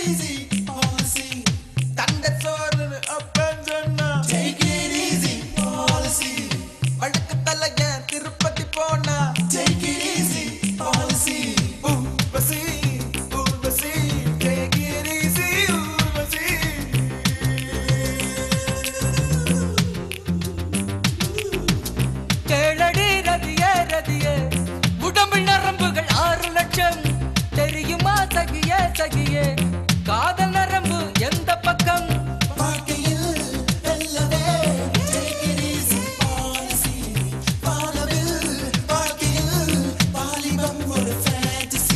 easy policy. தண்டை சோறுன்னு அப்பன் சொன்னா. Take it easy policy. வழுக்கு தலையன் திருப்பதி போனா. Take it easy policy. Urvashi, Urvashi. Take it easy, Urvashi. கேளடி ரதியே ரதியே உடம்பில் நரம்புகள் ஆறு லட்சம் தெரியுமா சகியே சகியே காதல் நரம்பு எந்த பக்கம் வாழ்க்கையில் வெல்லவே take it easy policy. வானவில் வாழ்க்கையில் வாலிபம் ஒரு fantasy.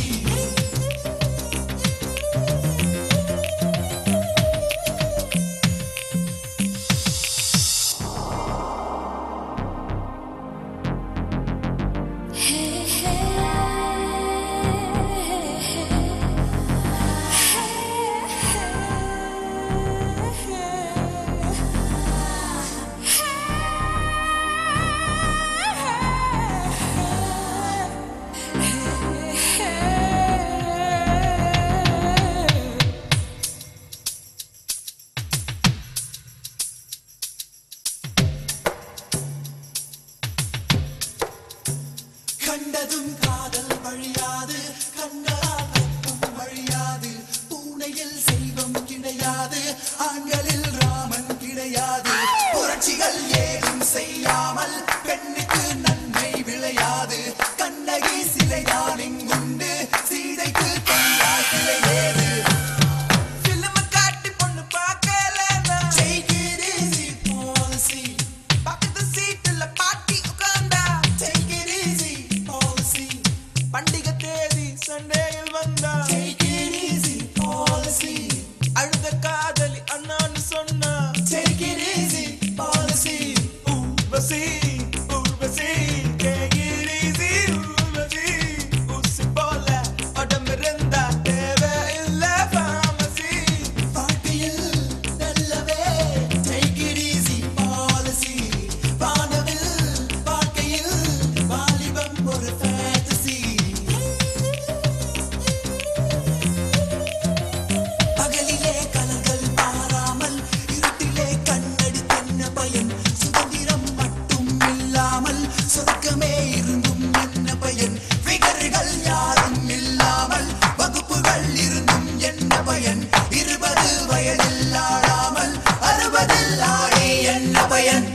கண்டதும் காதல் வழியாது கண்களால் நட்பும் வழியாது பூனையில் செல்வம் கிடையாது ஆண்களில் ராமன் கிடையாது புரட்சிகள் ஏதும் செய்யாமல் பெண்ணுக்கு நன்மை விளையாது கண்ணகி சிலைதான் இங்குண்டு சீதைக்கு கண்ணால் கிடையாது Film காட்டி பொண்ணு பார்க்கலன்னா Take it easy policy. பக்கத்து சீட்டுல பாட்டி உட்கார்ந்தா Take it easy policy. பண்டிகை தேதி சண்டேயில் வந்தா Take it easy policy. அழுத காதலி அண்ணான்னு சொன்னா Take it easy policy. Urvashi, Urvashi. Take it easy, Urvashi. ஊசி போல உடம்பிருந்தா தேவையில்லை pharmacy. வாழ்க்கையில் நல்லவே take it easy policy. வானவில் வாழ்க்கையில் வாலிபம் ஒரு fantasy. பகலிலே கலங்கள் பாராமல் இருட்டிலே கண்ணடி தென்ன பயன் சுதந்திரம் மட்டும் இல்லாமல் சொர்க்கமே இருந்தும் என்ன பயன் ஃபிகர்கள் யாரும் இல்லாமல் வகுப்புகள் இருந்தும் என்ன பயன் இருபது வயதில் ஆடாமல் அறுபதில் ஆடி என்ன பயன்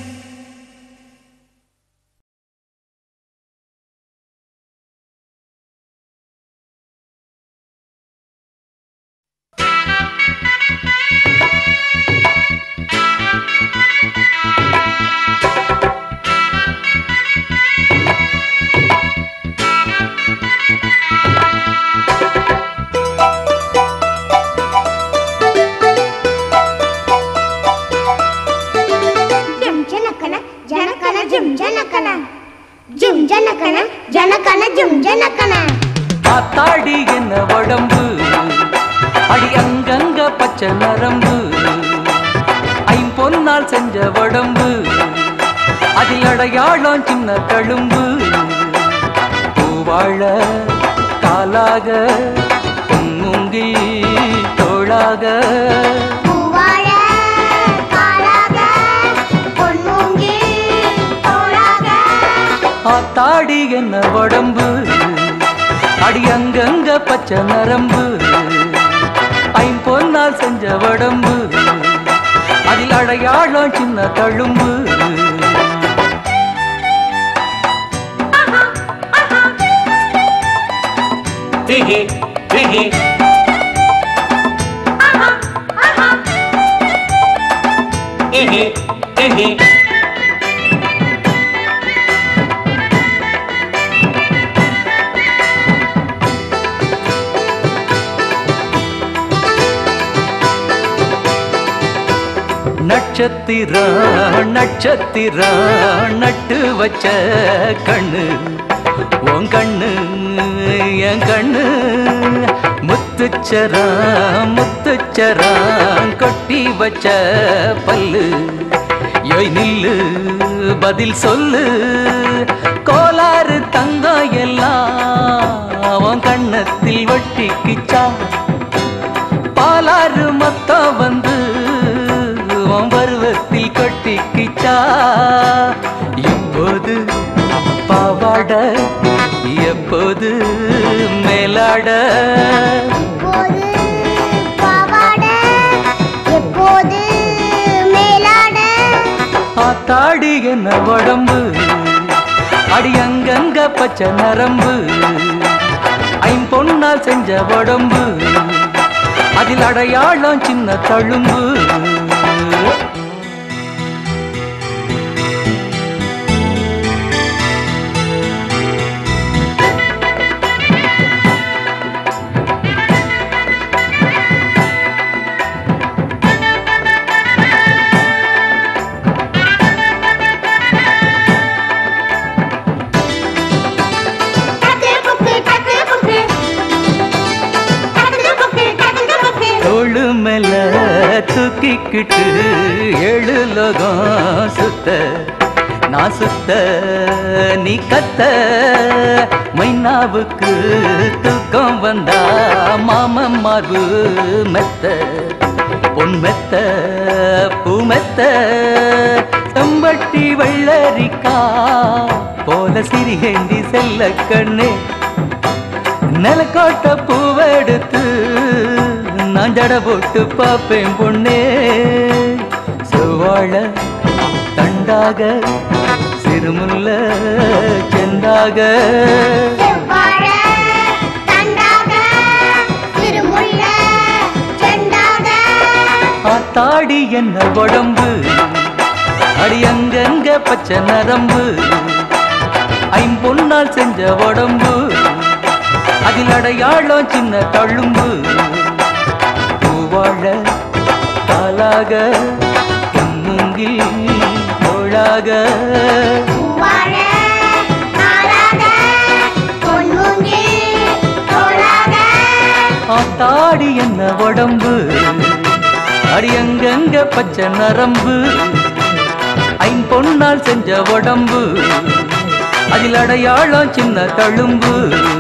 ஜும் ஜனக்கன ஜனக்கன ஜும் ஜனக்கன ஜும் ஜனக்கன ஜனக்கன ஜும் ஜனக்கன ஆத்தாடி என்ன உடம்பு அடி அங்கங்க பச்சை நரம்பு ஐம்பொன்னால் செஞ்ச உடம்பு அதில் அடையாளம் சின்ன தழும்பு பூவாழ காலாக பொன்முங்கி தோளாக பூவாழ காலாக பொன்மூங்கி தோளாக ஆத்தாடி என்ன உடம்பு அடி அங்கங்க பச்சை நரம்பு ஐம்பொன்னால் செஞ்ச உடம்பு அதில் அடையாளம் சின்ன தழும்பு Hehe, hehe. Hehe, hehe. Nakshatra Nakshatra நட்டு வச்ச கண்ணு உன் கண்ணு என் கண்ணு முத்துச்சரா முத்துச்சரா கொட்டி வச்ச பல்லு யோய் நில்லு பதில் சொல்லு கோளாறு தங்கம் எல்லாம் உன் கண்ணத்தில் ஒட்டிக்கிச்சா பாலாறு மொத்தம் வந்து உன் பருவத்தில் கொட்டிக்கிச்சா இப்போது பாவாட எப்போது மேலாட இப்போது பாவாட எப்போது மேலாட ஆத்தாடி என்ன உடம்பு அடி அங்கங்க பச்சை நரம்பு ஐம்பொன்னால் செஞ்ச உடம்பு அதில் அடையாளம் சின்ன தழும்பு டக்கு புக்கு டக்கு புக்கு டக்கு புக்கு டக்கு புக்கு தோளு மேல தூக்கிக்கிட்டு ஏழு லோகம் சுத்த நான் சுத்த நீ கத்த மைனாவுக்கு தூக்கம் வந்தா மாமன் மார்பு மெத்த பொன் மெத்த பூ மெத்த செம்பட்டி வெள்ளரிக்கா போல சிறிகேந்தி செல்ல கண்ணே நிலக்கோட்ட பூவெடுத்து நான் ஜட போட்டு பார்ப்பேன் பொண்ணே செவ்வாழ தண்டாக சிறுமுல்ல செந்தாக செவ்வாழ தண்டாக திருமுள்ள செண்டாக ஆத்தாடி என்ன உடம்பு அடி அங்கங்க பச்சை நரம்பு ஐம்பொன்னால் செஞ்ச உடம்பு அதில் அடையாளம் சின்ன தழும்பு பூவாழ காலாக மூங்கில் தோளாக பூவாழ நாளாக பொன்மூங்கில் தோளாக ஆத்தாடி என்ன உடம்பு அடி அங்கங்க பச்சை நரம்பு ஐம்பொன்னால் செஞ்ச உடம்பு அதில் அடையாளம் சின்ன தழும்பு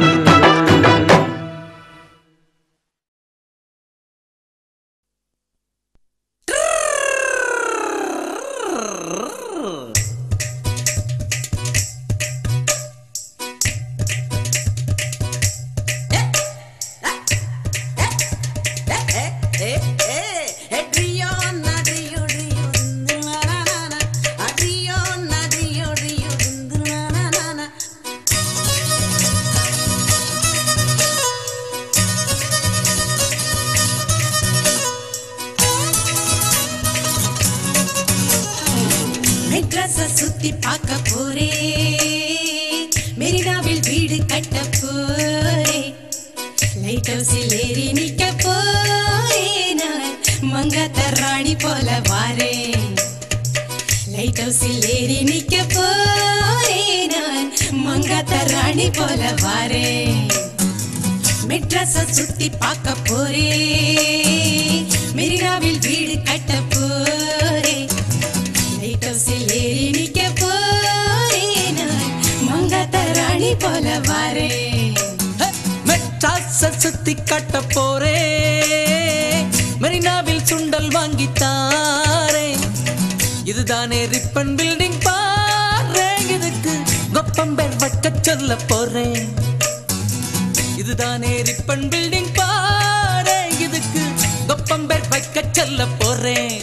மெட்ராஸ சுத்தி பார்க்க போறேன் மெரினாவில் வீடு கட்ட போறேன் லைட் ஹவுஸில் ஏறி நிக்க போறேன் நான் மங்காத்த ராணி போல வாரேன் லைட் ஹவுஸில் ஏறி நிக்க போறேன் நான் மங்காத்த ராணி போல வாரேன் மெட்ராஸ சுத்தி பார்க்க போறேன் மெரினாவில் வீடு கட்ட போறேன் லைட் ஹவுஸில் ஏறி நிக்க போறேன் நான் மங்காத்த ராணி போல வாரேன் மெட்ராஸ சுத்தி கட்ட போறே மெரினாவில் சுண்டல் வாங்கி தாரேன் இதுதானே ரிப்பன் பில்டிங் பாரு இதுக்கு கொப்பம்பேர் வைக்க சொல்ல போறேன் இதுதானே ரிப்பன் பில்டிங் பாரு இதுக்கு கொப்பம்பேர் வைக்க சொல்ல போறேன்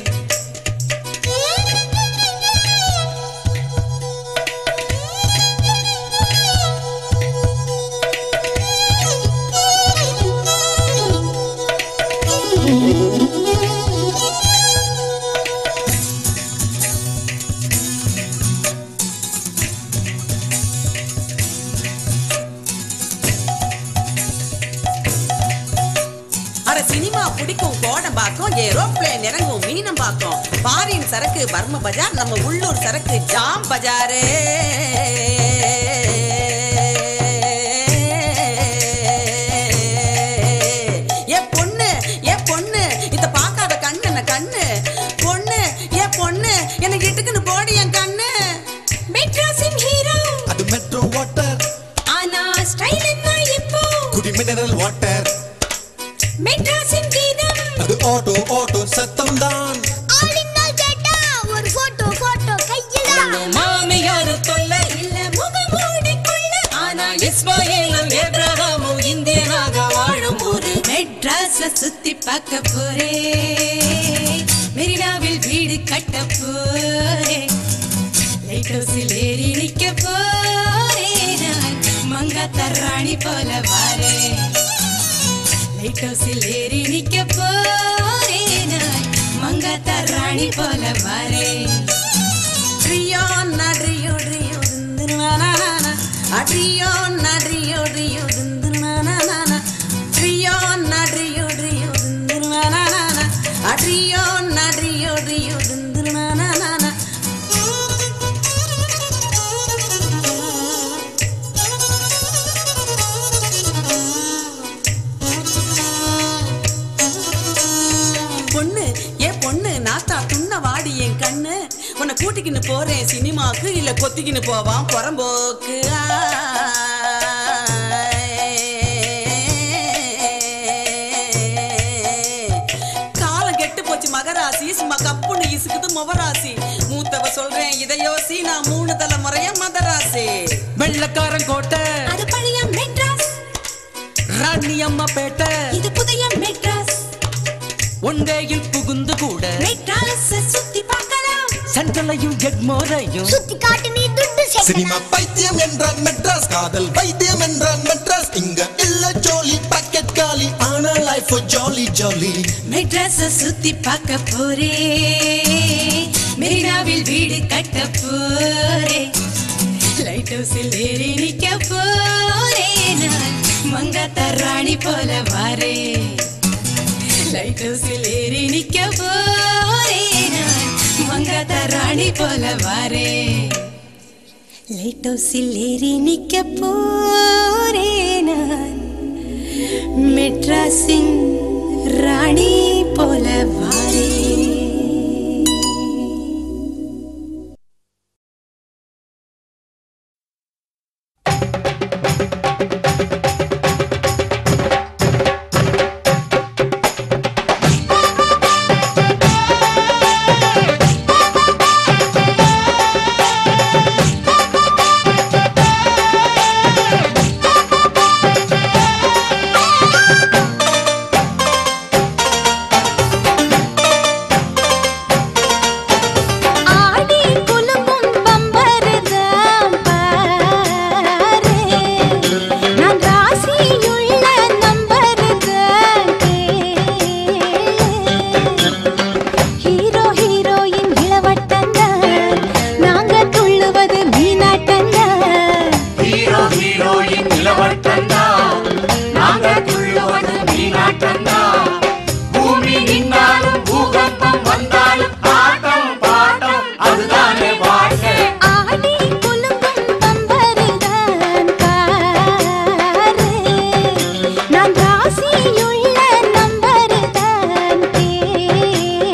அட சினிமா பிடிக்கும் கோடம்பாக்கம் ஏரோப்ளேன் இறங்கும் மீனம் பாக்கம் பாரின் சரக்கு பர்ம பஜார் நம்ம உள்ளூர் சரக்கு ஜாம் பஜாரே ஏ பொண்ணு ஏ பொண்ணு இத பார்க்காத கண்ணு என்ன கண்ணு பொண்ணு ஏ பொண்ணு எனக்கு இட்டுக்குன்னு போடி என் கண்ணு மெட்ராஸின் ஹீரோ அது மெட்ரோ வாட்டர் ஆனா ஸ்டைல் என்ன இப்போ குடி மினரல் வாட்டர் மெட்ராஸின் கீதம் அது ஆட்டோ ஆட்டோ சத்தம் தான் ஆளினால் கேட்டா ஒரு போட்டோ போட்டோ கையில மாமியாரு தொல்ல இல்ல முகமூடி கொள்ள ஆனா இஸ்மாயிலும் ஏப்ரஹாமும் இந்தியனாக வாழும் ஊரு மெட்ராஸ்ல சுத்தி பார்க்க போறே மெரினாவில் வீடு கட்ட போறே லைட் ஹவுஸில் ஏறி நிக்க போறே நான் மங்காத்த ராணி போல வாரே லைட் ஹவுஸில் ஏறி நிக்க போறே நான் மங்காத்த ராணி போல வாரே ட்ரியோ நட்ரியோ ட்ரியோ திந்துனானானா அட்ரியோ நட்ரியோ ட்ரியோ திந்துனானானா ட்ரியோ நட்ரியோ ட்ரியோ திந்துனானானா அட்ரியோ நட்ரியோ ட்ரியோ திந்துனானானா பொண்ணு ஏ பொண்ணு நாத்தா துண்ண வாடி என் கண்ணு உன்னை கூட்டிக்கின்னு போறேன் சினிமாக்கு இல்ல கொத்திக்கின்னு போவான் புறம்போக்கு காலம் கெட்டு போச்சு மகராசி சும்மா கப்புன்னு இசுக்குது முவராசி மூத்தவ சொல்றேன் இதையோசி நான் மூணு தலைமுறைய மதராசி வெள்ளக்காரன் கோட்டை அது பழைய மெட்ராஸ் ராணி அம்மா பேட்டை இது புதிய மெட்ராஸ் ஒன்றையில் புகுந்து கூட மெட்ராஸ் சுத்தி பார்க்கலாம் சென்ட்ரலையும் எக்மோரையும் சுத்தி காட்டு நீ துட்டு சினிமா சேர்க்கலாம் பைத்தியம் என்றான் மெட்ராஸ் காதல் வைத்தியம் என்றான் மெட்ராஸ் இங்க இல்ல ஜோலி பாக்கெட் காலி ஆனா லைஃப் ஜாலி ஜாலி மெட்ராஸ் சுத்தி பார்க்க போறே மெரினாவில் வீடு கட்ட போறே லைட் ஹவுஸில் ஏறி நிக்க போறே நான் மங்காத்த ராணி போல வாரே லைட் ஹவுஸில் ஏறி நிக்க போறே நான் மங்காத்த ராணி போல வாரே லைட் ஹவுஸில் ஏறி நிக்க போறே நான் மெட்ராஸின் ராணி போல வாரே ஆடி குலுங்கும் பம்பரதாம் பாரு நான் ராசியுள்ள நம்பருதான் ஹீரோ ஹீரோயின் இளவட்டந்தான் நாங்க துள்ளுவது மீனாட்டந்தான் ஹீரோ ஹீரோயின் இளவட்டந்தா நாங்க துள்ளுவது மீனாட்டந்தா பூமி நின்னாலும் பூகம்பம் வந்தாலும் ஆட்டம் பாட்டம் அதுதானே வாழ்க்கை ஆடி குலுங்கும் பம்பரதான் பாரு நான் ராசியுள்ள நம்பருதான் கேளு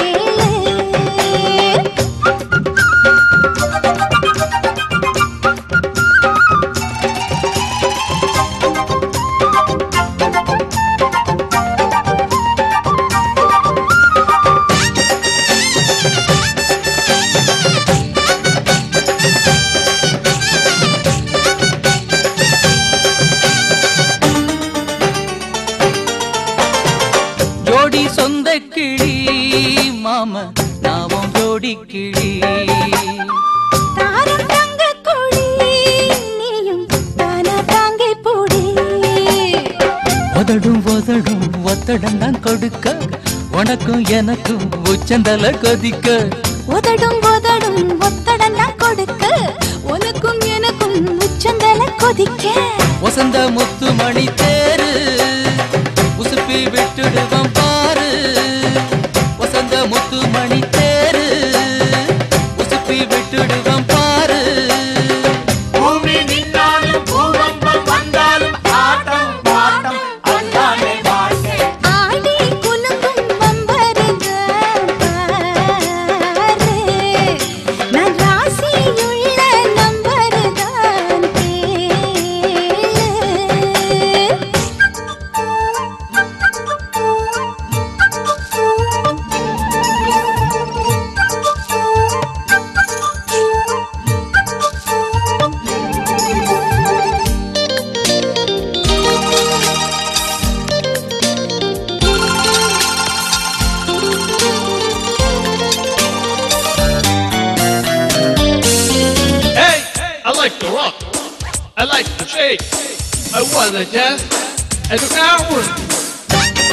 ஜோடி சொந்த கிளி மாம நாமும் ஜோடி கிளி தாரம் தங்க கொடி நீயும் தானா தாங்கி போடி உதடும் உதடும் ஒத்தடம் தான் கொடுக்க உனக்கும் எனக்கும் உச்சந்தல கொதிக்க உதடும் உதடும் ஒத்தடெல்லாம் கொடுக்க உனக்கும் எனக்கும் உச்சந்தல கொதிக்க வசந்த முத்து மணி தேரு உசுப்பி விட்டுடுவோம் பாரு வசந்த முத்து மணி தேரு உசுப்பி விட்டுடுவோம் பாரு பூமி நின்னாலும் பூகம்பம் வந்தாலும் ஆட்டம் பாட்டம் அதுதானே வாழ்க்கை ஆடி குலுங்கும் பம்பரதான் பாரு நான் ராசியுள்ள நம்பருதான் கேளு like to rock. I like to shake. I wanna dance and look out.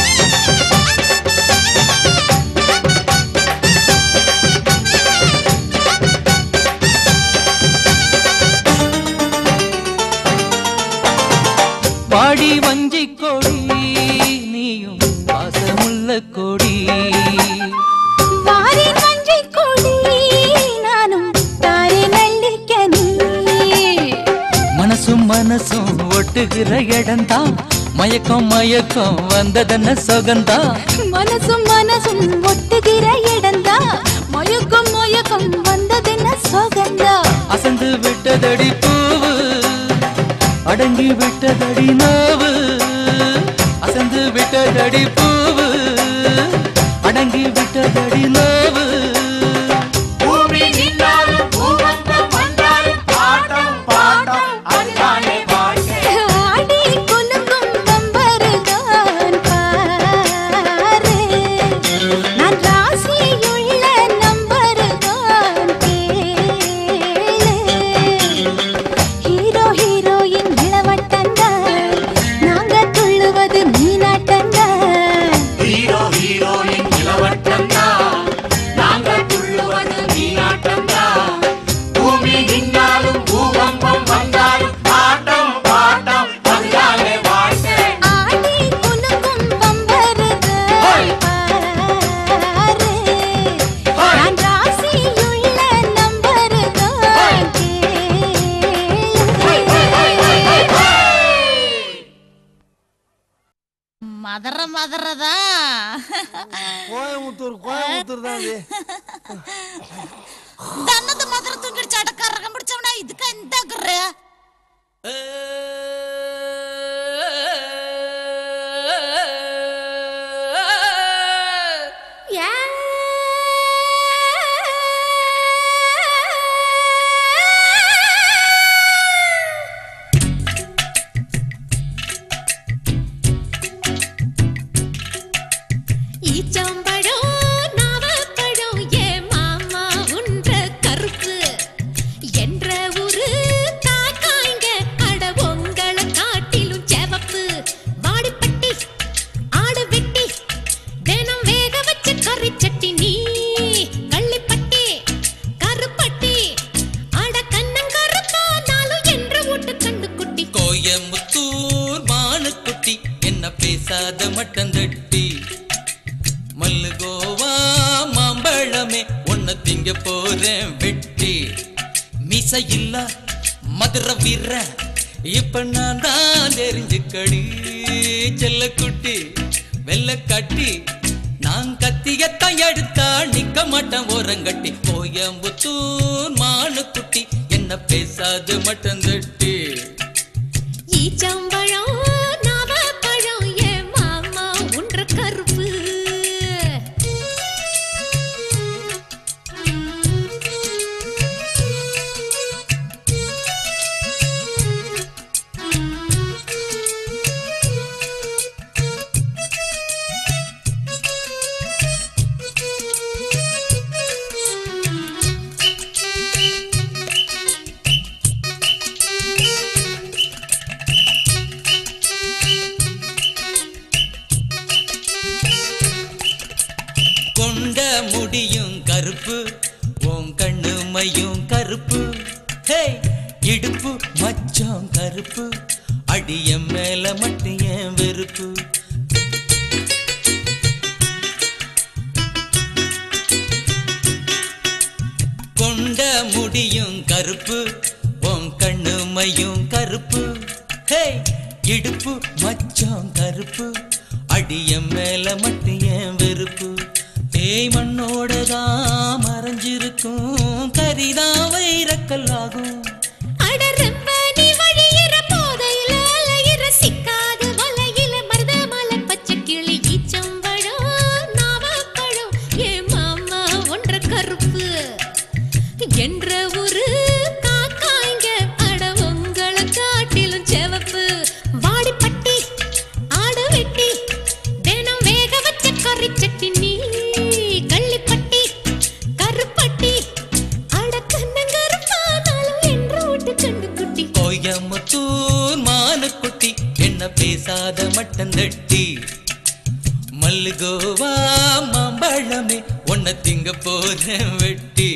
பாடி வஞ்சி கொடி நீயும் பாசமுள்ள கொடி வாரி வஞ்சி கொடி நானும் தாரை நல்லிக்கனி மனசும் மனசும் ஒட்டுகிற இடம்தான் மயக்கம் மயக்கம் வந்ததென்ன சுகந்தா மனசும் மனசும் ஒட்டுகிற இடந்தா மயக்கம் மயக்கம் வந்ததென்ன சோகந்தா அசந்து விட்டதடி பூவு அடங்கி விட்டதடி நோவு அசந்து விட்டதடி பூவு அடங்கி விட்டதடி நோவு பூமி நின்னாலும் பூகம்பம் வந்தாலும் ஆட்டம் பாட்டம் அதுதானே வாழ்க்கை ஆடி குலுங்கும் பம்பருதான் பாரு நான் ராசியுள்ள நம்பருதான் கேளு ஹீரோ ஹீரோயின் இளவட்டந்தா நாங்க துள்ளுவது நீனாட்டந்தா ஹீரோ ஹீரோயின் இளவட்டம் தான் நாங்க துள்ளுவது நீராட்டம் தான் பூமி நின்னாலும் பூகம்பம் வந்தாலும் ஆட்டம் பாட்டம் அதுதானே வாழ்க்கை ஆடி குலுங்கும் பம்பருதான் பாரு நான் ராசியுள்ள நம்பருதான் கேளு மதற மதறதா கோயம்புத்தூர் கோயம்புத்தூர் தான் அது தன்னது மதுரை தூக்கிடுச்சு அடக்காரகம் பிடிச்சவனா இதுக்கு எந்த குரு ஈச்சம்பழம் நாவப்பழம் ஏ மாமா உன்ற கருப்பு என்ற ஒரு காக்காய்ங்க அட உங்களை காட்டிலும் செவப்பு வாடிப்பட்டி ஆடு வெட்டி தினம் வேக வச்ச கறி சட்டி நீ கள்ளிப்பட்டி கருப்பட்டி அட கண்ணங்கருப்பானாலும் என்ற வீட்டு கண்ணு குட்டி கோயம்புத்தூர் மானுக்குட்டி என்ன பேசாத மட்டந்தட்டி மல்லுகோவா மாம்பழமே உன்னை திங்க போறேன் வெட்டி மிசை இல்ல மதுர வீர இப்ப நான் தான் தெரிஞ்சுக்கடி செல்ல குட்டி வெள்ள கட்டி நான் கத்தியத்தான் எடுத்தா நிக்க மாட்டேன் ஓரங்கட்டி கோயம்புத்தூர் மானுக்குட்டி என்ன பேசாது மட்டந்தட்டி ஈச்சம்பழம் நாவப்பழம் ஏ மாமா உன்ற கருப்பு கொண்ட முடியும் கருப்பு உன் கண்ணு மையும் கருப்பு ஹே இடுப்பு மச்சம் கருப்பு அடிய மேல மட்டும் ஏன் வெறுப்பு கொண்ட முடியும் கருப்பு உன் கண்ணு மையும் கருப்பு ஹே இடுப்பு மச்சம் கருப்பு அடிய மேல மட்டும் ஏன் வெறுப்பு தேய் மண்ணோட தான் மறைஞ்சிருக்கும் கரிதான் வைரக்கல்லாகும் அட ரொம்ப நீ வழியிற போதையில அலையிற சிக்காது வலையில மருதமலை பச்சை கிளி ஈச்சம்பழம் நாவப்பழம் ஏ மாமா ஒன்ற கருப்பு என்ற ஒரு காக்காய்ங்க அட உங்களை காட்டிலும் செவப்பு வாடிப்பட்டி ஆடு வெட்டி தினம் வேக வச்ச கறி சட்டி நீ கள்ளிப்பட்டி கருப்பட்டி அட கண்ணங்கருப்பானாலும் மல்லுகோவா மாம்பழமே உன்னை திங்க போறேன் வெட்டி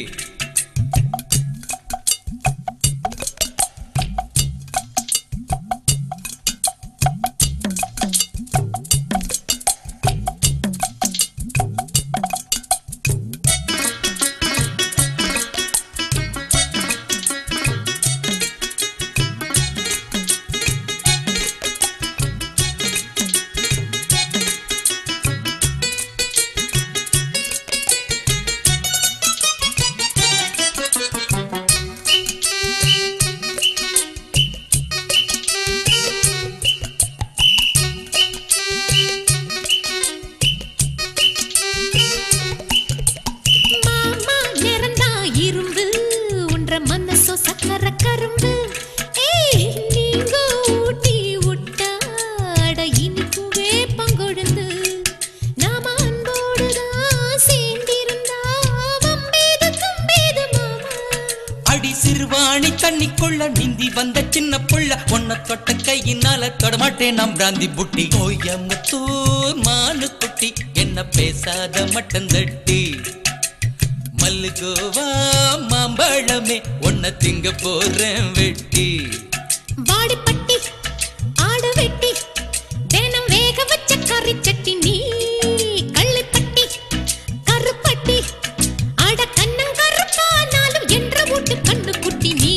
மாமா நிறந்தா இரும்பு உன்ற மனசோ சக்கர கரும்பு ஏய் நீங்க ஊட்டி விட்டாட இனிக்கும் வேப்பங்கொழுந்து நாம அன்போடுதான் சேர்ந்திருந்தா வம்பேது தும்பேது மாமா அடி சிறுவாணி தண்ணிக்குள்ள நீந்தி வந்த சின்ன புள்ள உன்னை தொட்ட கையினால தொடமாட்டேன் நாம் பிராந்தி புட்டி கோயம்புத்தூர் மானு குட்டி என்ன பேசாத மட்டன் தட்டி மல்லுகோவா மாம்பழமே உன்னை திங்க போறேன் வெட்டி வாடிப்பட்டி ஆடு வெட்டி தினம் வேக வச்ச கறி சட்டி நீ கள்ளிப்பட்டி கருப்பட்டி அட கண்ணங்கருப்பானாலும் என்ற வீட்டு கண்ணு குட்டி நீ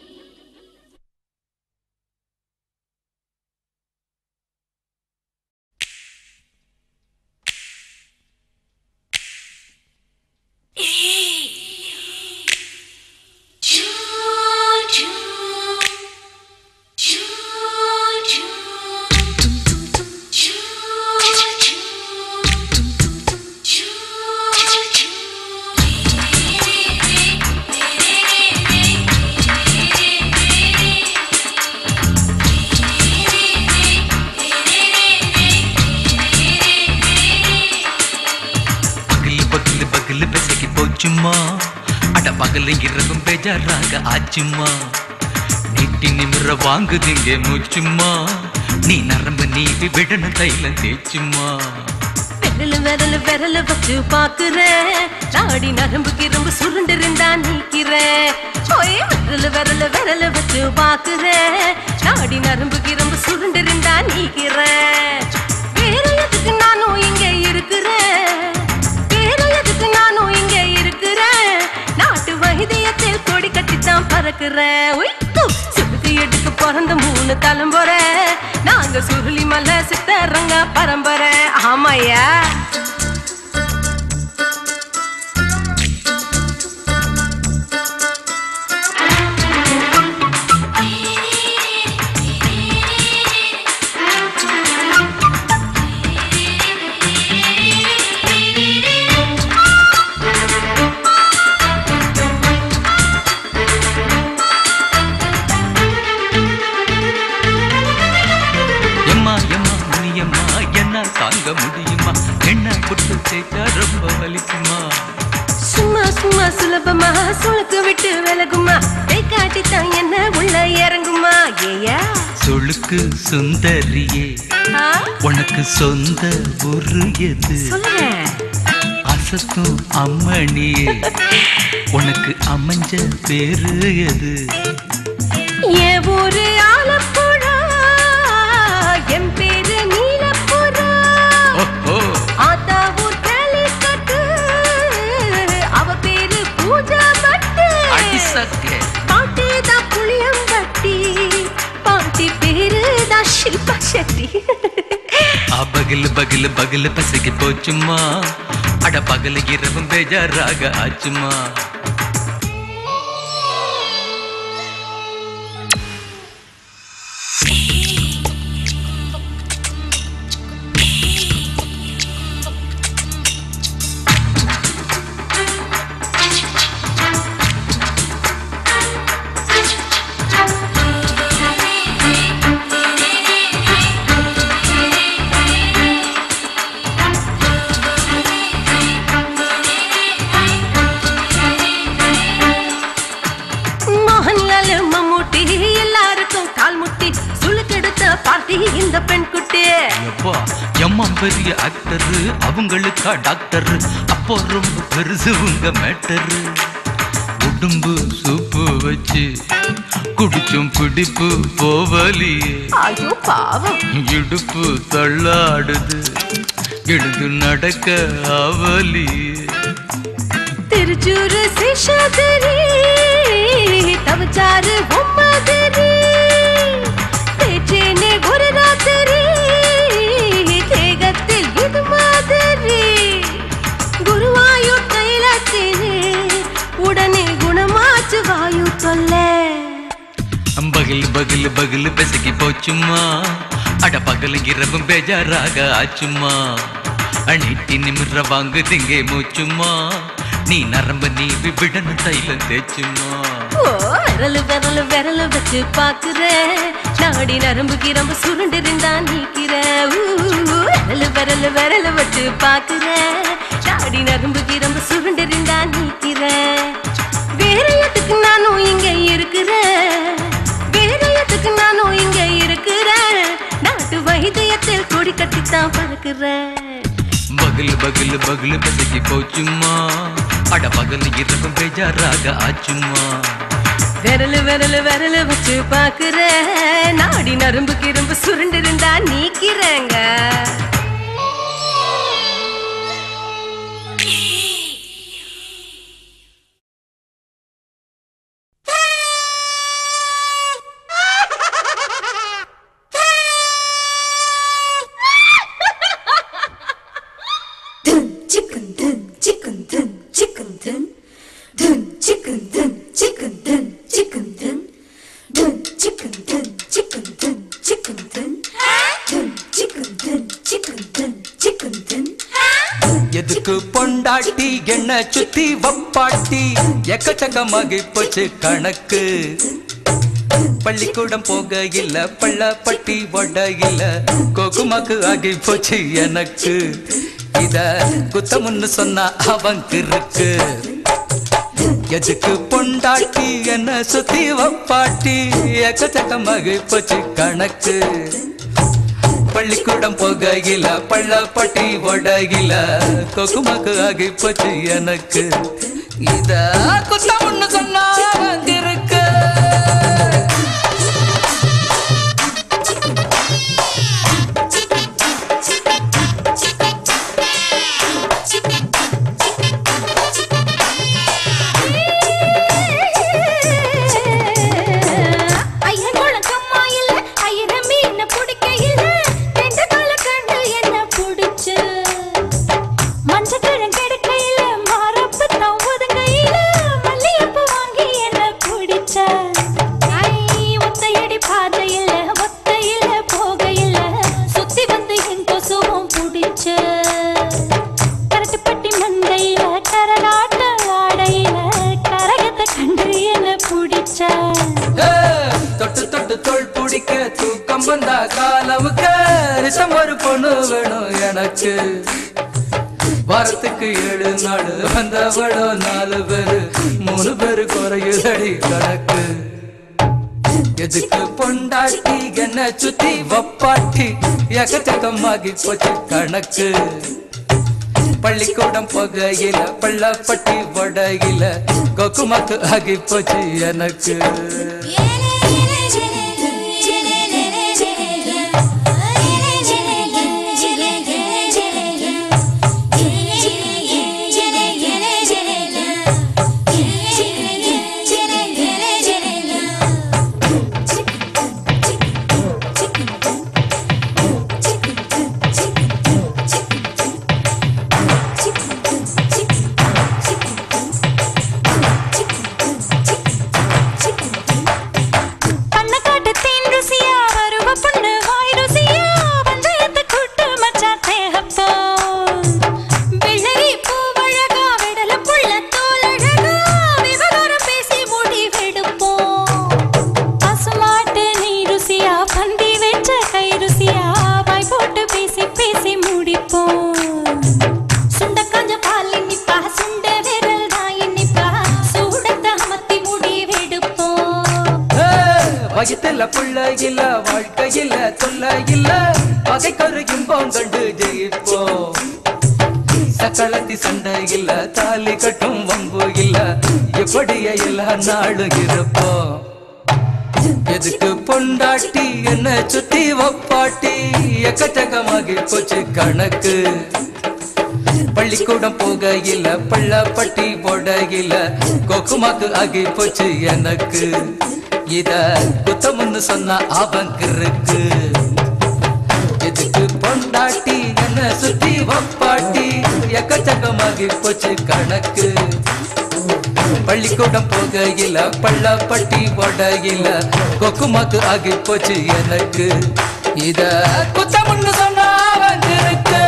பகல் பகல் பகல் பெசகி போச்சுமா அட பகல் இரவும் பேஜாராக ஆச்சுமா நீட்டி நிமிர வாங்குதிங்க மூச்சுமா நீ நரம்பு நீவி விடணும் தைலம் தேய்ச்சுமா விரல விரல விரல வச்சு பாக்குறேன் நாடி நரம்பு கிரம்பு சுருண்டு இருந்தா நீக்கிறேன் ஓய் விரல விரல விரல வச்சு பாக்குறேன் நாடி நரம்பு கிரம்பு சுருண்டு இருந்தா நீக்கிறேன் வேற எதுக்கு நானும் இங்க இருக்கிறேன் வேற எதுக்கு நானும் இங்க இருக்கிறேன் நாட்டு வைத்தியத்தில் கொடி கட்டித்தான் பறக்குறேன் உய், து, சுடுக்கு எடுக்க பிறந்த மூணு தலைமுறை நாங்க சுருளி மலை சித்தரங்க பரம்பரை ஆமாய்யா எம்மா எம்மா முனியம்மா என்னால் தாங்க முடியுமா என்ன குட்டு சேர்த்தா ரொம்ப வலிக்குமா சும்மா சும்மா சுலபமா சுளுக்கு விட்டு விலகுமா கை காட்டித்தான் என்ன உள்ள இறங்குமா ஏயா சொழுக்கு சுந்தரியே ஆ, உனக்கு சொந்த ஒரு எது சொல்லுறேன் அசத்தும் அம்மணியே உனக்கு அமைஞ்ச பேரு எது என் ஊரு ஆலப்புழா என் பேரு நீலப்புறா ஓஹோ ஆத்தா ஊர் கேலிக்கட்டு அவ பேரு பூஜா பட்டு அடிசக்கே பாட்டி தான் புளியம்பட்டி பாட்டி பேரு தான் ஷில்பா செட்டி ஆ பகல் பகல் பகல் பசகி போச்சுமா அட பகல் இரவும் பேஜாராக ஆச்சுமா மோகன்லால் மம்மூட்டி எல்லாருக்கும் கால் முட்டி சுளுக்கெடுத்த பார்ட்டி இந்த பெண் குட்டி எப்பா எம்மா அம்மா பெரிய ஆக்டரு அவங்களுக்கா டாக்டரு அப்போ ரொம்ப பெருசு உங்க மேட்டரு உடம்பு சூப்பு வச்சு குடிச்சும் பிடிப்பு போவலியே ஐயோ பாவம் இடுப்பு தள்ளாடுது எழுந்து நடக்க ஆவலியே திருச்சூரு சிஷாதிரி தவச்சாரு பொம்மாதிரி தேச்சேனே ஒரு ராத்திரி தேகத்தில் இது மாதிரி குருவாயூர் தைலத்தினே உடனே குணமாச்சு வாயு தொல்லை பகில் பகில் பகில் பெசகி போச்சுமா அட பகல் இரவும் பேஜாராக ஆச்சுமா அணிட்டி நிமிர வாங்கு திங்கே மூச்சுமா நீ நரம்பு நீ விடணும் தைலம் தேச்சுமா ஓ விரலு விரலு விரலு வச்சு பாக்குறேன் நாடி நரம்பு கிரம்பு சுருண்டிருந்தா நீக்கிறேன் விரலு விரலு விரலு வச்சு பாக்குறேன் நாடி நரம்பு கிரம்பு சுருண்டிருந்தா நீக்கிறேன் வேற எதுக்கு நானும் இங்க இருக்கிறேன் வேற எதுக்கு நானும் இங்க இருக்கிறேன் நாட்டு வைத்தியத்தில் கொடி கட்டித்தான் பறக்கிறேன் பகில் பகில் பகில் பெசகி போச்சுமா அட பகல் இரவும் பேஜாராக ஆச்சுமா விரலு விரலு விரலு வச்சு பாக்குறேன் நாடி நரம்பு கிரும்பு சுருண்டிருந்தா நீக்கிறேங்க dun chicken dun chicken dun chicken dun dun chicken dun chicken dun chicken dun dun chicken dun chicken dun chicken dun dun chicken dun chicken dun chicken dun எதுக்கு பொண்டாட்டி என்ன சுத்தி வப்பாட்டி எக்கச்சக்கமாகி போச்சு கணக்கு பள்ளிக்கூடம் போக இல்ல பள்ளப்பட்டி ஒட இல்ல கோகுமாக்கு ஆகி போச்சு எனக்கு இத குத்தமுன்னு சொன்னா அவங்க இருக்கு எதுக்கு பொண்டாட்டி என்ன சுத்தி வப்பாட்டி எக்கச்சக்கமாகி போச்சு கணக்கு பள்ளிக்கூடம் போகையில பள்ளப்பட்டி ஒடகில கொக்குமக்கு ஆகி போச்சு எனக்கு இத குத்தம்னு சொன்னா இருக்கு ஐயன் குழக்கம்மா இல்ல ஐயன மீன பிடிக்க இல்ல ரெண்டு கால கண்டு என்ன பிடிச்சு மஞ்ச கிழங்கெடுக்க இல்ல மாரப்பு தான் ஒதுங்க இல்ல மல்லியப்பு வாங்கி என்ன பிடிச்ச ஐ ஒத்தையடி பாதை இல்ல ஒத்த இல்ல போக இல்ல சுத்தி வந்து என் கொசுவும் பிடிச்ச கரட்டுப்பட்டி மண்டையில கரகாட்ட ஆடையில கரகத்தை கண்டு என்ன பிடிச்ச ஏ, தொட்டு தொட்டு தோள் பிடிக்க தூக்கம் வந்தா காலமுக்க ரிசம் ஒரு பொண்ணு வேணும் எனக்கு வாரத்துக்கு ஏழு நாள் வந்தவளோ நாலு பேரு மூணு பேரு குறையுதடி கணக்கு எதுக்கு பொண்டாட்டி என்ன சுத்தி வப்பாட்டி எக்கச்சக்கமாகி போச்சு கணக்கு பள்ளிக்கூடம் போகையில பள்ளப்பட்டி வடையில கொக்குமாக்கு ஆகி போச்சு எனக்கு பண்ண காட்டு தேன் ருசியா வருவ பொண்ணு வாய் ருசியா பஞ்சாயத்து கூட்டு மச்சான் தேகப்போ வெள்ளரி பூவழகா விடல புள்ள தோலழகா விவகாரம் பேசி முடிவெடுப்போம் பசுமாட்டு நீ ருசியா பந்தி வச்ச கை ருசியா வாய் போட்டு பேசி பேசி முடிப்போம் சுண்ட காஞ்ச பால் இனிப்பா சுண்ட விரல் தான் இனிப்பா சூடத்தை அமர்த்தி முடிவெடுப்போம் வயிற்றுல புள்ள இல்ல வாழ்க்கை இல்ல தொல்ல இல்ல பகைக்கொரு இன்பம் கண்டு ஜெய சக்களத்தி சண்டை இல்ல தாலி கட்டும் வம்பு இல்ல எப்படிய எல்லா நாளும் இருப்போம் எதுக்கு பொண்டாட்டி என்ன சுத்தி வப்பாட்டி எக்கச்சக்கமாகி போச்சு கணக்கு பள்ளிக்கூடம் போகையில பள்ளப்பட்டி போடையில கொக்குமாக்கு ஆகி போச்சு எனக்கு இத குத்தமுன்னு சொன்ன அவங்க இருக்கு எதுக்கு பொண்டாட்டி என்ன சுத்தி வப்பாட்டி எக்கச்சக்கமாகி போச்சு கணக்கு பள்ளிக்கூடம் போகையில பள்ளப்பட்டி போடையில கொக்குமாக்கு ஆகி போச்சு எனக்கு இத குத்தமுன்னு சொன்ன அவங்க இருக்கு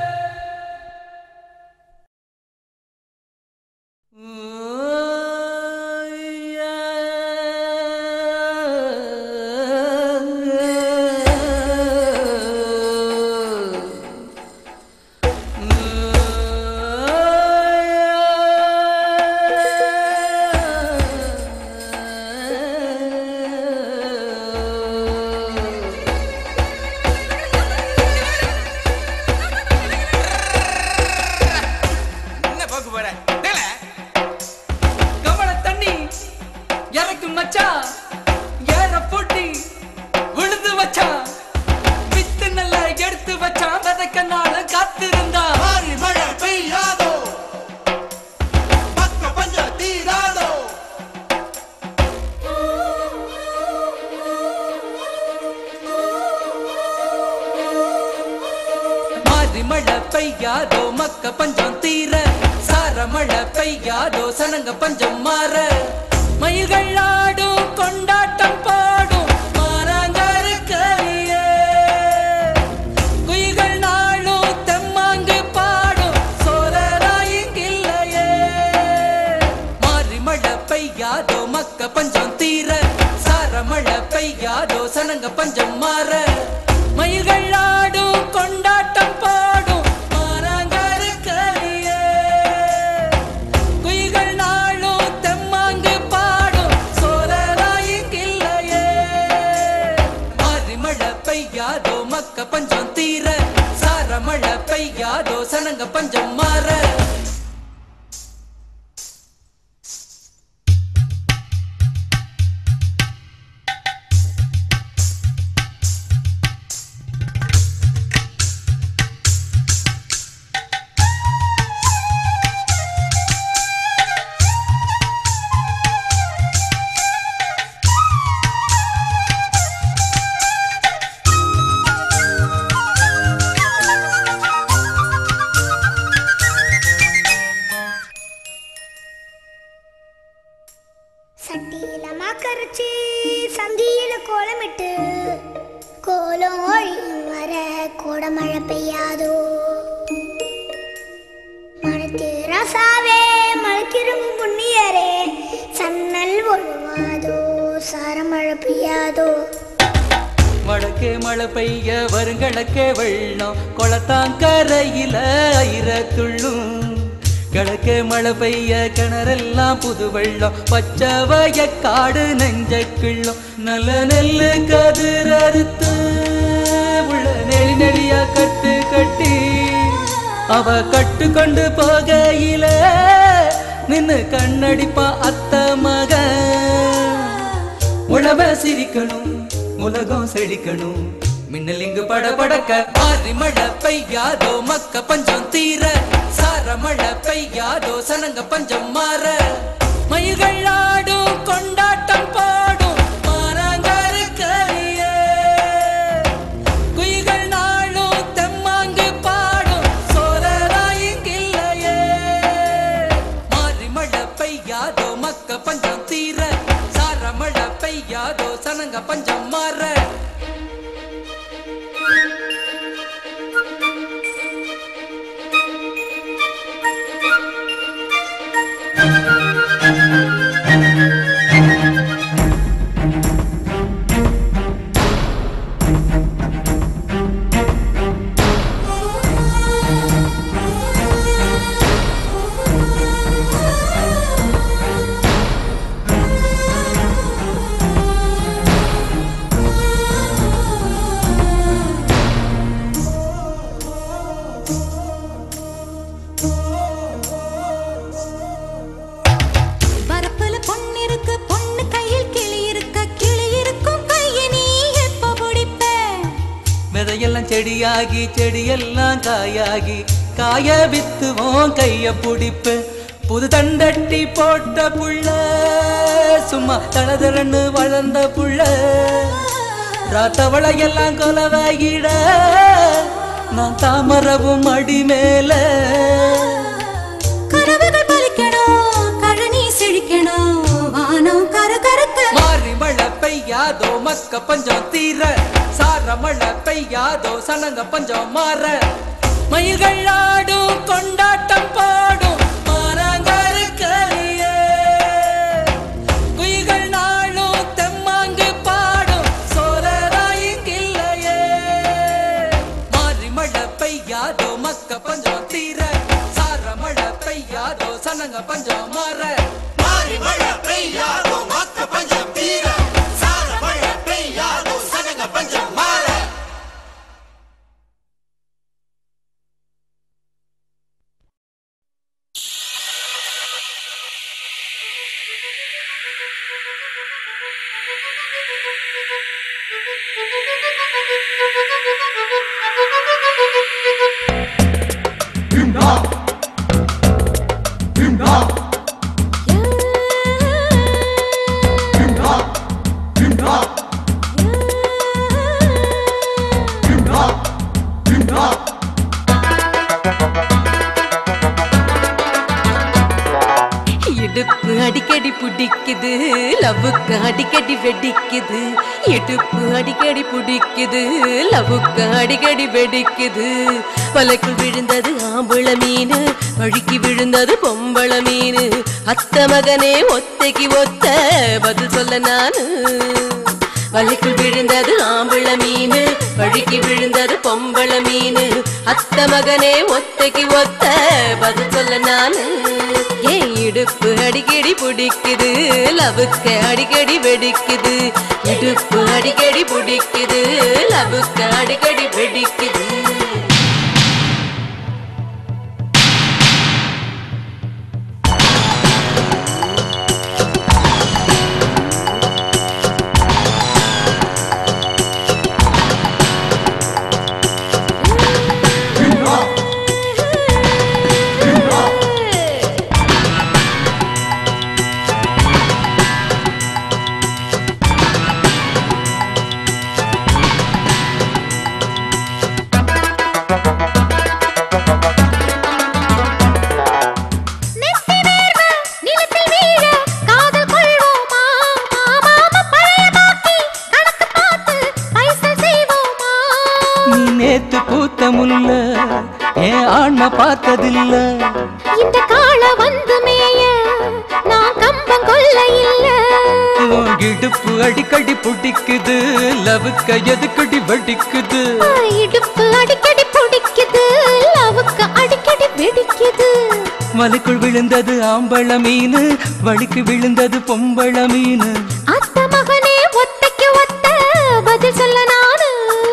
என்ன போக்கு போற டேல கமல தண்ணி இறக்கும் மச்சான் ஏற போட்டி விழுந்து வச்சான் வித்து நல்லா எடுத்து வச்சான் விதைக்க நாள் காத்திருந்தா மாறி மழை பெய்யாதோ பக்க பஞ்ச தீராதோ மாறி மழை பெய்யாதோ மக்க பஞ்சம் தீர சார மழை பெய்யாதோ சனங்க பஞ்சம் மாற மயில்கள் ஆடும் கொண்டாட்டம் பாடும் மாறாங்கருக்கறியே குயில்கள் நாளும் தெம்மாங்கு பாடும் சோழராயிங்கில்லையே மாறி மழை பெய்யாதோ மக்க பஞ்சம் தீர சார மழை பெய்யாதோ சனங்க பஞ்சம் மாற மயில்கள் ஆடும் கொண்டாட்டம் பாடும் மாறாங்கருக்கறியே குயில்கள் நாளும் தெம்மாங்கு பாடும் சோழராயிங்கில்லையே மாறி மழை பெய்யாதோ மக்க பஞ்சம் தீர சார மழை பெய்யாதோ சனங்க பஞ்சம் மாற சட்டியில மாக்கரைச்சி சந்தியில கோலமிட்டு கோலம் ஒழியும் வர கோடமழை பெய்யாதோ மனத்து ரசாவே மலைக்கிரும் புண்ணியரே சன்னல் ஒழுவாதோ சாரமழை பெய்யாதோ வடக்கே மழை பெய்ய வருங்கிழக்கே வெள்ளம் குளத்தாங்கரையில ஐர துள்ளும் கிழக்கே மழை பெய்ய கிணறெல்லாம் புது வெள்ளம் பச்சை வயக்காடு நெஞ்ச கிள்ளும் நல்ல நெல்லு கதிர் அறுத்து உள்ள நெளி நெளியா கட்டு கட்டி அவ கட்டு கொண்டு போகையில நின்னு கண்ணடிப்பா அத்த மகன் உழவ சிரிக்கணும் உலகம் செழிக்கணும் மின்னல் இங்கு பட படக்க ஆறி மழை பெய்யாதோ மக்க பஞ்சம் தீர சார மழை பெய்யாதோ சனங்க பஞ்சம் மாற மயில்கள் ஆடும் கொண்டாட்டம் பாடும் மாறாங்கருக்கறியே குயில்கள் நாளும் தெம்மாங்கு பாடும் சோழராயிங்கில்லையே மாறி மழை பெய்யாதோ மக்க பஞ்சம் தீர சார மழை பெய்யாதோ சனங்க பஞ்சம் மாற ஆ எல்லாம் செடியாகி செடியெல்லாம் காயாகி காய வித்துவோம் கைய பிடிப்பு புது தண்டட்டி போட்ட புள்ள சும்மா தளதரன்னு வளர்ந்த புள்ள ராத்தவளை எல்லாம் கொலவாகிட நான் தாமரவும் அடி மேல கனவுகள் பலிக்கணும் கழனி செழிக்கணும் வானம் கர கரக்க மாறி மழை பெய்யாதோ மக்க பஞ்சம் தீர சார மழை பெய்யாதோ சனங்க பஞ்சம் மாற மயில்கள் ஆடும் கொண்டாட்டம் பாடும் மாறாங்கருக்கறியே. குயில்கள் நாளும் தெம்மாங்கு பாடும் சோழராயிங்கில்லையே மாறி மழை பெய்யாதோ மக்க பஞ்சம் தீர சார மழை பெய்யாதோ சனங்க பஞ்சம் மாற மாறி மழை பெய்யாதோ மக்க பஞ்சம் தீர சார மழை பெய்யாதோ சனங்க பஞ்சம் மாற இடுப்பு அடிக்கடி பிடிக்குது லவ்வுக்கு அடிக்கடி வெடிக்குது இடுப்பு அடிக்கடி பிடிக்குது லவ்வுக்கு அடிக்கடி வெடிக்குது வலைக்குள் விழுந்தது ஆம்பள மீன் வழுக்கி விழுந்தது பொம்பள மீன் அத்த மகனே ஒத்தைக்கு ஒத்த பதில் சொல்ல நானு வலைக்குள் விழுந்தது ஆம்பள மீன் வழுக்கி விழுந்தது பொம்பள மீன் அத்த மகனே ஒத்தைக்கு ஒத்த பதில் சொல்ல நானு ஏன் இடுப்பு அடிக்கடி பிடிக்குது லவுக்க அடிக்கடி வெடிக்குது இடுப்பு அடிக்கடி பிடிக்குது லவுக்க அடிக்கடி வெடிக்குது நெத்தி வேர்வை நிலத்தில் வீழ காதல் கொள்வோமா மாமாம பழைய பாக்கி கணக்கு பார்த்து பைசல் செய்வோமா நீ நேத்து பூத்த முல்ல என் ஆண்மை பார்த்ததில்ல இந்த கால வந்து மேய நான் கம்பம் கொல்ல இல்ல உன் இடுப்பு அடிக்கடி பிடிக்குது லவுக்க எதுக்கடி வெடிக்குது இடுப்பு அடிக்கடி பிடிக்குது லவுக்கு அடிக்கடி வெடிக்குது மலைக்குள் விழுந்தது ஆம்பள மீன் வழிக்கு விழுந்தது பொம்பள மீன் அத்த மகனே ஒத்தைக்கு ஒத்த பதில் சொல்ல நானு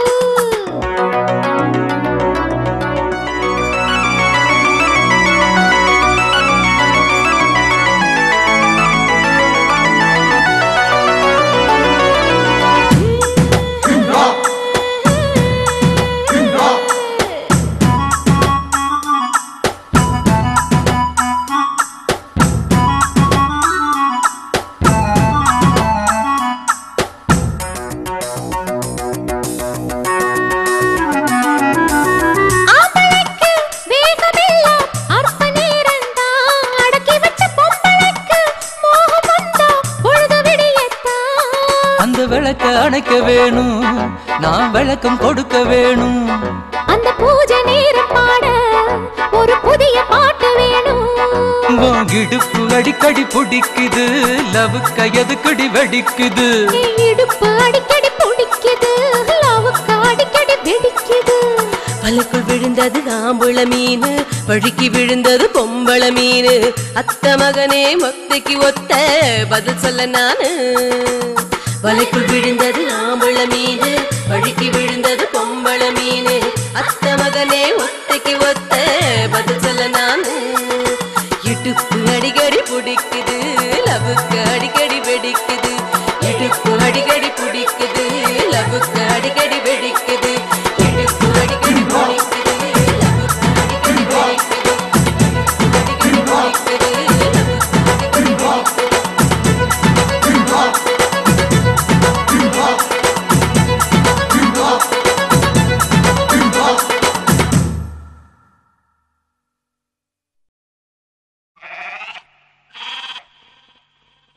ஆம்பளைக்கு வேகமெல்லாம் அற்ப நேரம்தான். அடக்கி வச்ச பொம்பளைக்கு மோகம் வந்தா பொழுது விடியத்தான். அந்த விளக்க அணைக்க வேணும் நான் விளக்கம் கொடுக்க வேணும் அந்த பூஜை நேரம் பாட ஒரு புதிய பாட்டு வேணும் உன் இடுப்பு அடிக்கடி பிடிக்குது லவுக்க எதுக்கடி வெடிக்குது என் இடுப்பு அடிக்கடி பிடிக்குது லவுக்கு அடிக்கடி வெடிக்குது வலைக்குள் விழுந்தது ஆம்புள மீன் வழுக்கி விழுந்தது பொம்பள மீன் அத்த மகனே மொத்தைக்கு ஒத்த பதில் சொல்ல நானு வலைக்குள் விழுந்தது ஆம்புள மீன் வழுக்கி விழுந்தது பொம்பள மீன் அத்த மகனே ஒத்தைக்கு ஒத்த பதில் சொல்ல நானு இடுப்பு அடிக்கடி பிடிக்குது லவுக்கு அடிக்கடி வெடிக்குது இடுப்பு அடிக்கடி பிடிக்குது லவுக்கு அடிக்கடி வெடிக்குது இடுப்பு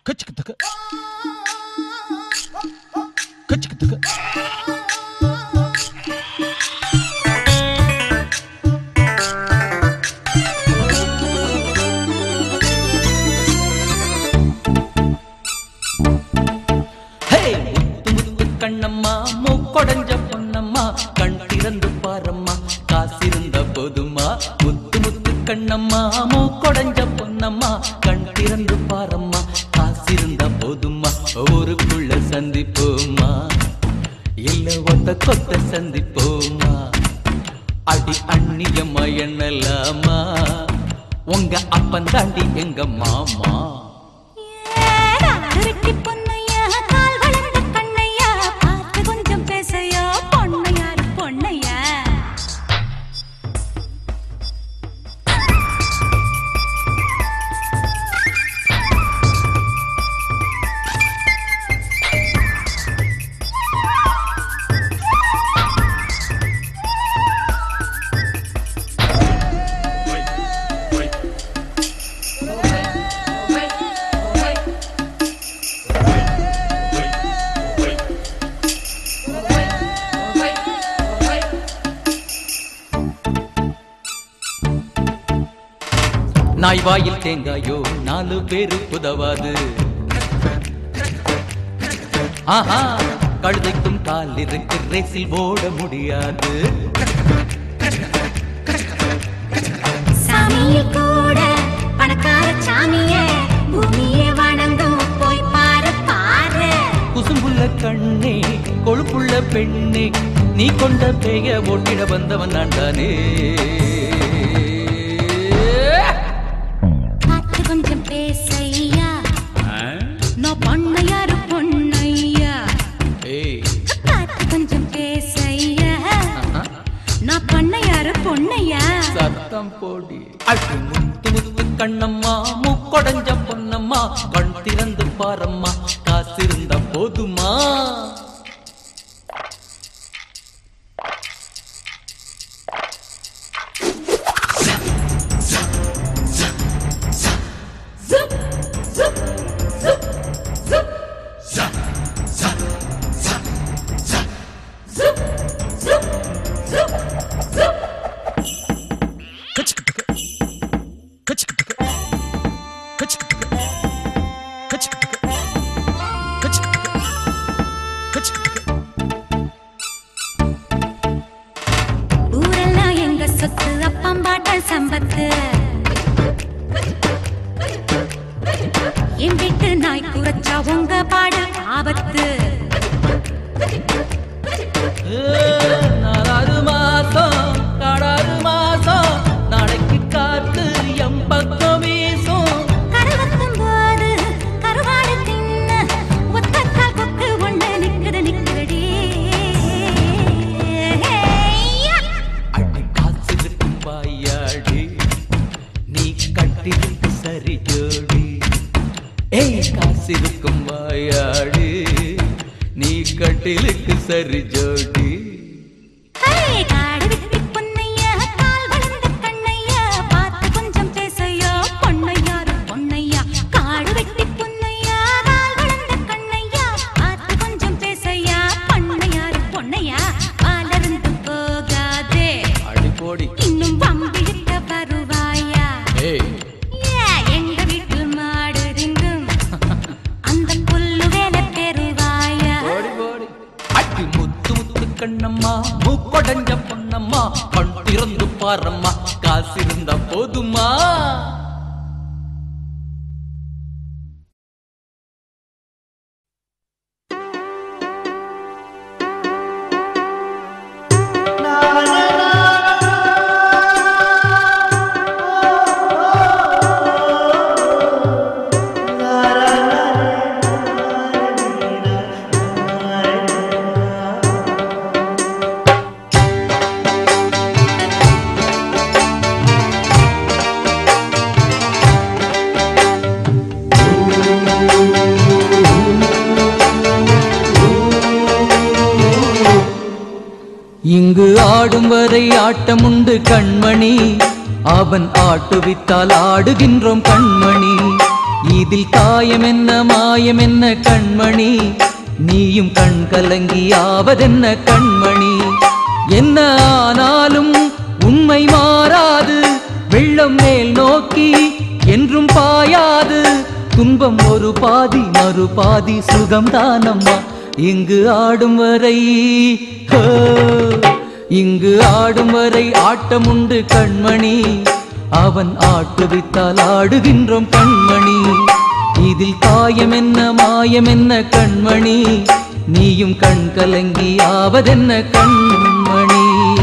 ஹே முத்து முத்து கண்ணம்மா மூக்கொடைஞ்ச பொன்னம்மா கண் திறந்து பாரம்மா காசிருந்த போதுமா முத்து முத்து கண்ணம்மா மூக்கொடைஞ்ச பொன்னம்மா கண் திறந்து பாரம்மா காசிருந்த போதுமா ஊருக்குள்ள சந்திப்போமா இல்ல ஒத்த கொத்த சந்திப்போமா அடி அந்நியம்மா என்னலாமா உங்க அப்பன் தாண்டி எங்க மாமா திருட்டி பொன்னையா கால் வளர்ந்த கண்ணையா பார்த்து கொஞ்சம் பேசையா பொன்னையாரு பொன்னையா நாய் வாயில் தேங்காயோ நாலு பேரு உதவாது ஆஹா கழுதைக்கும் கால் இருக்கு ரேசில் ஓட முடியாது சாமியில் கூட பணக்கார சாமியே பூமியே வணங்கும் போய் பாரு பாரு குசும்புள்ள கண்ணே கொழுப்புள்ள பெண்ணே நீ கொண்ட பேய ஓட்டிட வந்தவன் நான் தானே பார்த்து கொஞ்சம் பேசையா நான் பொன்னையாரு பொன்னையா ஏய் பார்த்து கொஞ்சம் பேசையா நான் பொன்னையாரு பொன்னையா சத்தம் போடி அழகு முத்து முத்து கண்ணம்மா மூக்கொடைஞ்ச பொன்னம்மா கண் திறந்து பாரம்மா காசிருந்த போதுமா ஊரெல்லாம் எங்க சொத்து அப்பம்பாட்ட சம்பத்து என் வீட்டு நாய் குறைச்சா உங்க பாடு ஆபத்து நாலாறு மாசம் காடாறு மாசம் நாளைக்கு காத்து எம் பக்கம் வீசும் கருவத்தும் போது கருவாடு தின்ன ஒத்தக்கால் கொக்கு ஒண்ணு நிக்குது நிக்குதடி அடி காசிருக்கும் வாயாடி நீ கட்டிருக்கு சரி ஜோடி ஏய் காசிருக்கும் வாயாடி நீ கட்டிலுக்கு சரி ஜோடி ஏய், காடு வெட்டி பொன்னையா, கால் வளர்ந்த கண்ணையா, பார்த்து கொஞ்சம் பேசையா, பொன்னையாரு பொன்னையா. காடு வெட்டி பொன்னையா, கால் வளர்ந்த கண்ணையா, பார்த்து கொஞ்சம் பேசையா, பொன்னையாரு பொன்னையா. வாலருந்து போகாதே, அடி போடி இன்னும் வம்பிழுக்க வருவாயா ஏய் ஏ, எங்க வீட்டு மாடு திங்கும் அந்த புல்லு வேலை பெறுவாயா ஓடி ஓடி அடி முத்து முத்து கண்ணம்மா மூக்கொடைஞ்ச பொன்னம்மா கண் திறந்து பாரம்மா காசு இருந்தா போதுமா இங்கு ஆடும் வரை ஆட்டமுண்டு கண்மணி அவன் ஆட்டுவித்தால் ஆடுகின்றோம் கண்மணி இதில் காயம் என்ன மாயம் என்ன கண்மணி நீயும் கண் கலங்கி ஆவதென்ன கண்மணி என்ன ஆனாலும் உண்மை மாறாது வெள்ளம் மேல் நோக்கி என்றும் பாயாது துன்பம் ஒரு பாதி மறு பாதி சுகம் தானம்மா இங்கு ஆடும் வரை ஹோ, இங்கு ஆடும் வரை ஆட்டம் உண்டு கண்மணி அவன் ஆட்டுவித்தால் ஆடுகின்றோம் கண்மணி இதில் காயம் என்ன மாயம் என்ன கண்மணி நீயும் கண் கலங்கி ஆவதென்ன கண்மணி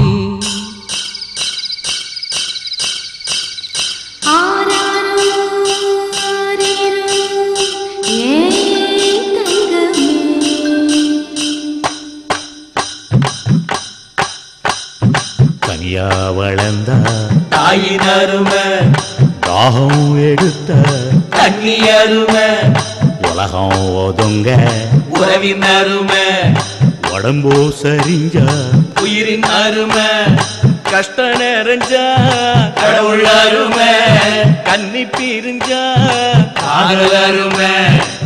தனியா வளர்ந்த தாயின் அருமை தாகம் எடுத்த தண்ணி அருமை உலகம் ஒதுங்க உறவின் அருமை உடம்போ சரிஞ்ச உயிரின் அருமை கஷ்ட நிறைஞ்சா கடவுள் அருமை கன்னி பிரிஞ்சா காதல் அருமை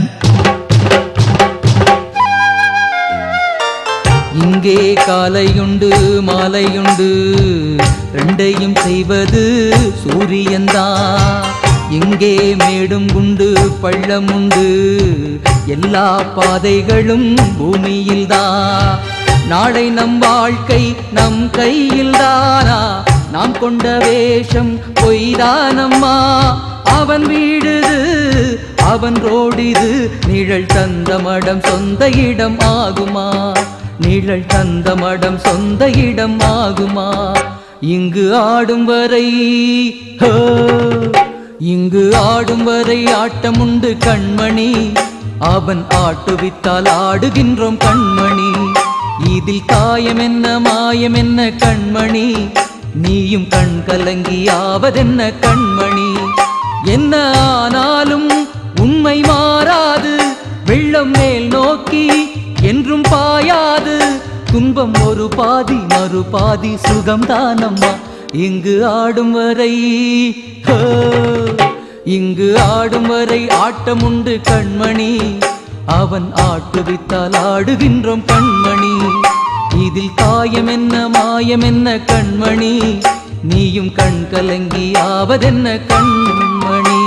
இங்கே காலையுண்டு மாலையுண்டு ரெண்டையும் செய்வது சூரியன்தான் இங்கே மேடும் குண்டு பள்ளம் உண்டு எல்லா பாதைகளும் பூமியில்தான் நாளை நம் வாழ்க்கை நம் கையில்தானா நாம் கொண்ட வேஷம் பொய்தானம்மா அவன் வீடுது அவன் ரோடிது நிழல் தந்த மடம் சொந்த இடம் ஆகுமா நிழல் தந்த மடம் சொந்த இடம் ஆகுமா இங்கு ஆடும் வரை ஹோ, இங்கு ஆடும் வரை ஆட்டம் உண்டு கண்மணி அவன் ஆட்டுவித்தால் ஆடுகின்றோம் கண்மணி இதில் காயம் என்ன மாயம் என்ன கண்மணி நீயும் கண் கலங்கி ஆவதென்ன கண்மணி என்ன ஆனாலும் உண்மை மாறாது வெள்ளம் மேல் நோக்கி என்றும் பாயாது துன்பம் ஒரு பாதி மறு பாதி சுகம் தானம்மா இங்கு ஆடும் வரை ஹோ, இங்கு ஆடும் வரை ஆட்டம் உண்டு கண்மணி அவன் ஆட்டுவித்தால் ஆடுகின்றோம் கண்மணி இதில் காயம் என்ன மாயம் என்ன கண்மணி நீயும் கண் கலங்கி ஆவதென்ன கண்மணி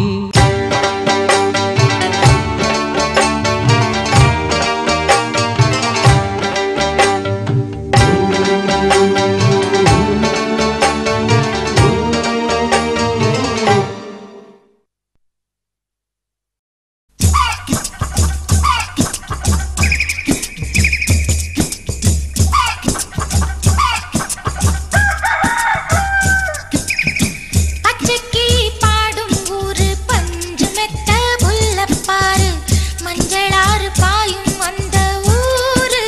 பச்சைக்கு பாடும் ஊரு பஞ்சு மெத்த புல்லப்பாரு மஞ்சளாறு பாயும் அந்த ஊரு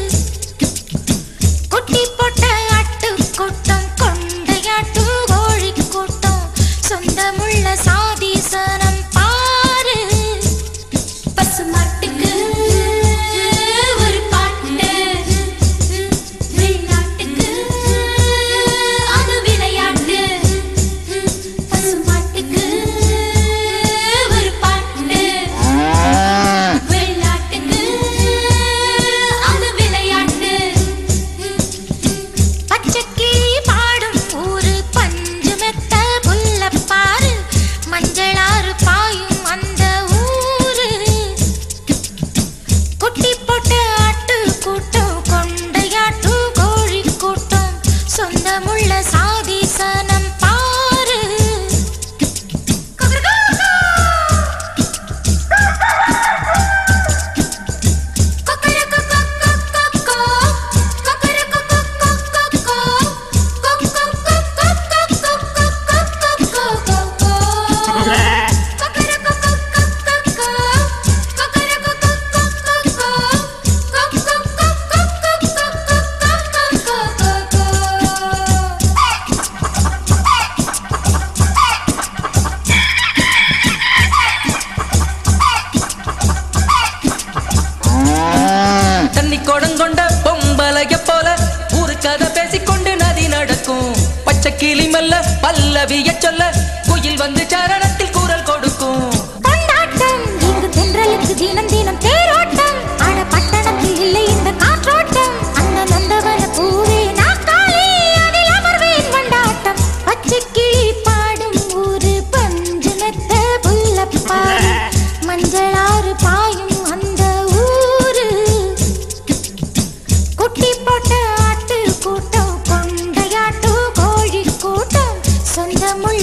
குட்டி போட்ட ஆட்டு கூட்டம் கொண்டையாட்டு கோழி கூட்டம் சொந்தமுள்ள சாதீசனம் பாரு பசுமாட்டுக்கு ஒரு பாட்டு வெளிநாட்டுக்கு அது விளையாட்டு பசுமாட்டுக்கு ஒரு பாட்டு வெளிநாட்டுக்கு அது விளையாட்டு பச்சைக்கு பாடும் ஊரு பஞ்சு மெத்த புல்லப்பாரு மஞ்சளாறு பாயும் அந்த ஊரு குட்டி போட்ட ஆட்டு கூட்டம் கொண்டையாட்டு கோழி கூட்டம் சொந்தமுள்ள சாதீசனம் பாரு தண்ணி கொடங்கொண்ட பொம்பளைய போல ஊரு கதை பேசிக்கொண்டு நதி நடக்கும் பச்சை கிளி மெல்ல பல்லவிய சொல்ல குயில் வந்து சரணத்தில் குரல் கொடுக்கும் பொன்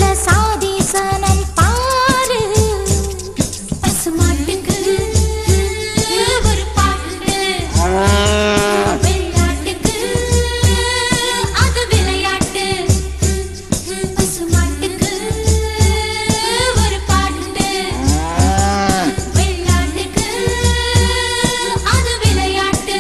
நல்ல சாதீசனம் பாரு பசுமாட்டுக்கு ஒரு பாட்டு வெள்ளாட்டுக்கு அது விளையாட்டு பசுமாட்டுக்கு ஒரு பாட்டு வெள்ளாட்டுக்கு அது விளையாட்டு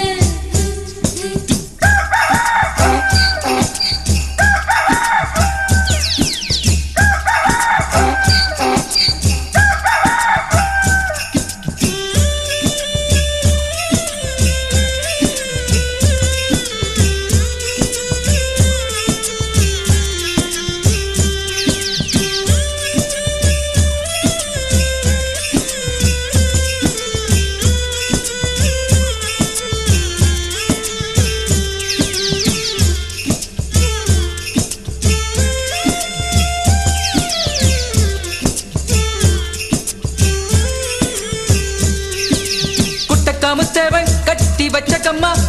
குட்டக்காம தேவன் கட்டி வச்ச கம்மா